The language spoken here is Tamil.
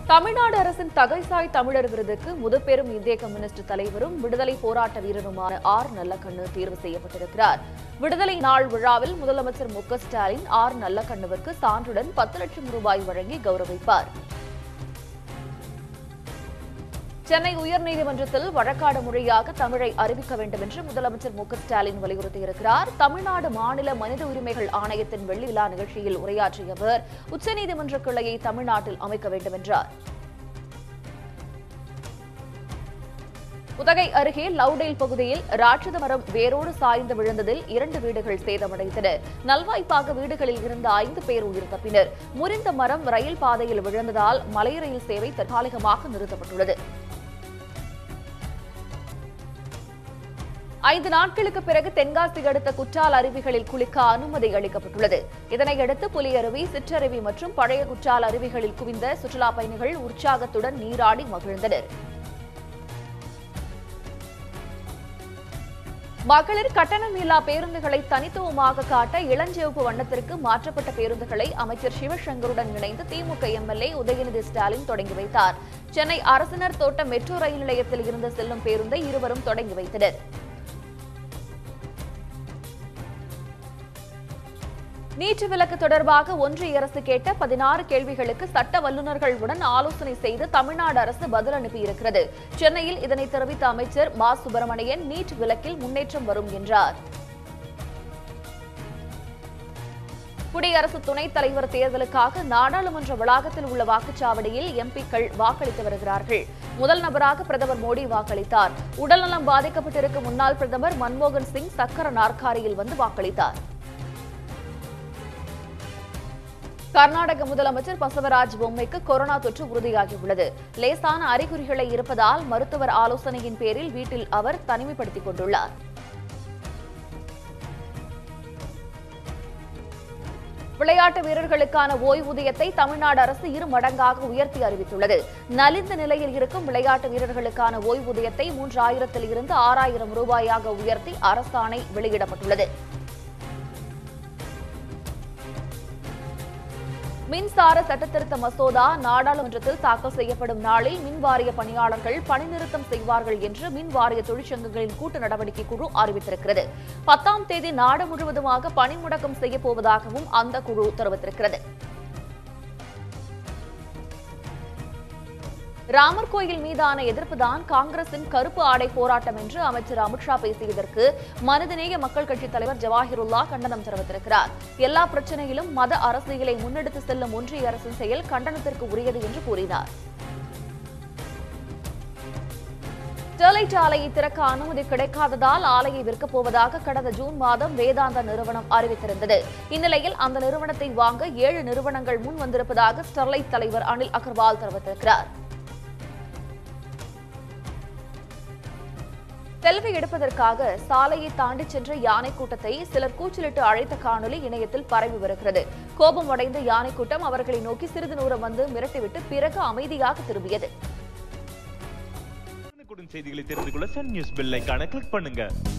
தமிழ்நாடு அரசின் தகைசாய் தமிழர் விருதுக்கு முதுபெரும் இந்திய கம்யூனிஸ்ட் தலைவரும் விடுதலை போராட்ட வீரருமான ஆர் நல்லக்கண்ணு தேர்வு செய்யப்பட்டிருக்கிறார் விடுதலை நாள் விழாவில் முதலமைச்சர் மு க ஸ்டாலின் ஆர் நல்லக்கண்ணுவிற்கு சான்றுடன் பத்து லட்சம் ரூபாய் வழங்கி கௌரவிப்பார் சென்னை உயர்நீதிமன்றத்தில் வழக்காடு மொழியாக தமிழை அறிவிக்க வேண்டும் என்று முதலமைச்சர் மு க ஸ்டாலின் வலியுறுத்தியிருக்கிறார் தமிழ்நாடு மாநில மனித உரிமைகள் ஆணையத்தின் வெள்ளி விழா நிகழ்ச்சியில் உரையாற்றிய அவர் உச்சநீதிமன்ற கிளையை தமிழ்நாட்டில் அமைக்க வேண்டும் என்றார் உதகை அருகே லவுடேல் பகுதியில் ராட்சத மரம் வேரோடு சாய்ந்து விழுந்ததில் இரண்டு வீடுகள் சேதமடைந்தன நல்வாய்ப்பாக வீடுகளில் இருந்த ஐந்து பேர் உயிர் தப்பினர் முறிந்த மரம் ரயில் பாதையில் விழுந்ததால் மலை ரயில் சேவை தற்காலிகமாக நிறுத்தப்பட்டுள்ளது ஐந்து நாட்களுக்கு பிறகு தென்காசி அடுத்த குற்றால அருவிகளில் குளிக்க அனுமதி அளிக்கப்பட்டுள்ளது இதனையடுத்து புலியருவி சிற்றருவி மற்றும் பழைய குற்றால அருவிகளில் குவிந்த சுற்றுலா பயணிகள் உற்சாகத்துடன் நீராடி மகிழ்ந்தனர் மகளிர் கட்டணமில்லா பேருந்துகளை தனித்துவமாக காட்ட இளஞ்சிவப்பு வண்ணத்திற்கு மாற்றப்பட்ட பேருந்துகளை அமைச்சர் சிவசங்கருடன் இணைந்து திமுக எம்எல்ஏ உதயநிதி ஸ்டாலின் தொடங்கி வைத்தார் சென்னை அரசினர் தோட்ட மெட்ரோ ரயில் நிலையத்தில் இருந்து செல்லும் பேருந்தை இருவரும் தொடங்கி வைத்தனர் நீட்டு விலக்கு தொடர்பாக ஒன்றிய அரசு கேட்ட பதினாறு கேள்விகளுக்கு சட்ட வல்லுநர்களுடன் ஆலோசனை செய்து தமிழ்நாடு அரசு பதில் அனுப்பியிருக்கிறது சென்னையில் இதனை தெரிவித்த அமைச்சர் மா சுப்பிரமணியன் நீட் விலக்கில் முன்னேற்றம் வரும் என்றார் குடியரசு துணைத் தலைவர் தேர்தலுக்காக நாடாளுமன்ற வளாகத்தில் உள்ள வாக்குச்சாவடியில் எம்பிக்கள் வாக்களித்து வருகிறார்கள் முதல் நபராக பிரதமர் மோடி வாக்களித்தார் உடல்நலம் பாதிக்கப்பட்டிருக்கும் முன்னாள் பிரதமர் மன்மோகன் சிங் சக்கர நாற்காலியில் வந்து வாக்களித்தார் கர்நாடக முதலமைச்சர் பசவராஜ் பொம்மைக்கு கொரோனா தொற்று உறுதியாகியுள்ளது லேசான அறிகுறிகளை இருப்பதால் மருத்துவர் ஆலோசனையின் பேரில் வீட்டில் அவர் தனிமைப்படுத்திக் கொண்டுள்ளார் விளையாட்டு வீரர்களுக்கான ஓய்வூதியத்தை தமிழ்நாடு அரசு இரு மடங்காக உயர்த்தி அறிவித்துள்ளது நலிந்த நிலையில் இருக்கும் விளையாட்டு வீரர்களுக்கான ஓய்வூதியத்தை மூன்றாயிரத்தில் இருந்து ஆறாயிரம் ரூபாயாக உயர்த்தி அரசாணை வெளியிடப்பட்டுள்ளது மின்சார சட்டத்திருத்த மசோதா நாடாளுமன்றத்தில் தாக்கல் செய்யப்படும் நாளில் மின் வாரிய பணியாளர்கள் பணிநிறுத்தம் செய்வார்கள் என்று மின் வாரிய தொழிற்சங்கங்களின் கூட்டு நடவடிக்கை குழு அறிவித்திருக்கிறது பத்தாம் தேதி நாடு முழுவதுமாக பணி முடக்கம் செய்யப் போவதாகவும் அந்த குழு தெரிவித்திருக்கிறது ராமர் கோயில் மீதான எதிர்ப்புதான் காங்கிரசின் கருப்பு ஆடை போராட்டம் என்று அமைச்சர் அமித்ஷா பேசியதற்கு மனிதநேய மக்கள் கட்சித் தலைவர் ஜவாஹிருல்லா கண்டனம் தெரிவித்திருக்கிறார் எல்லா பிரச்சனையிலும் மத அரசியலை முன்னெடுத்து செல்லும் ஒன்றிய அரசின் செயல் கண்டனத்திற்கு உரியது என்று கூறினார் ஸ்டெர்லைட் ஆலையை திறக்க அனுமதி கிடைக்காததால் ஆலையை விற்கப் போவதாக கடந்த ஜூன் மாதம் வேதாந்தா நிறுவனம் அறிவித்திருந்தது இந்நிலையில் அந்த நிறுவனத்தை வாங்க ஏழு நிறுவனங்கள் முன் வந்திருப்பதாக ஸ்டெர்லைட் தலைவர் அனில் அகர்வால் தெரிவித்திருக்கிறார் செல்வி எடுப்பதற்காக சாலையை தாண்டி சென்ற யானை கூட்டத்தை சிலர் கூச்சலிட்டு அழைத்த காணொலி இணையத்தில் பரவி வருகிறது கோபம் அடைந்த யானை கூட்டம் அவர்களை நோக்கி சிறிது தூரம் வந்து மிரட்டிவிட்டு பிறகு அமைதியாக திரும்பியது உடனுக்குடன் செய்திகளை தெரிந்து கொள்ள சன் நியூஸ் பெல் ஐகானை கிளிக் பண்ணுங்க